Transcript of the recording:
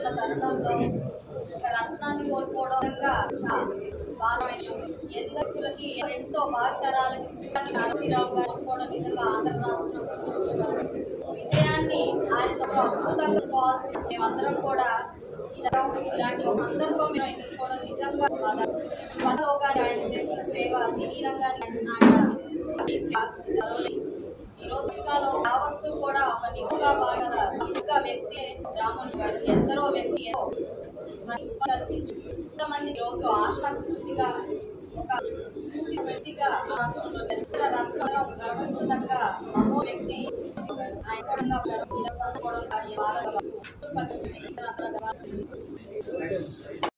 ఉన్న తరుణంలో ఒక రత్నాన్ని కోల్పోవడంగా చాలా భారమైన ఎందరికీ ఎంతో భావితరాలకి శ్రీరామ్ గారు కోల్పోవడం నిజంగా ఆంధ్ర రాష్ట్రం గుర్తిస్తున్నాం. విజయాన్ని ఆయనతో అద్భుతంగా పోవాల్సి మేమందరం కూడా ఇలా ఇలాంటి ఒక సందర్భం మేము ఎదుర్కోవడం నిజంగా బాధ పదలో కానీ ఆయన చేసిన సేవ సినీ రంగానికి ఆయన ఈ సేవ చదవని ఈ రోజు అమెరికాలో యావత్తు కూడా ఒక నిధుగా బాగా అమెరికా వ్యక్తి రామోజీ గారు ఎందరో వ్యక్తి ఎంతో మరి కల్పించి ఎంతమంది ఈ రోజు ఆశాస్ఫూర్తిగా ఒక స్ఫూర్తి వ్యక్తిగా రాష్ట్రంలో చరిత్ర రత్నం గర్వించదగ్గ మహో వ్యక్తి ఆయన కూడా ఇలా సందర్భంగా ఈ వారంలో పంచుకునే ఇతర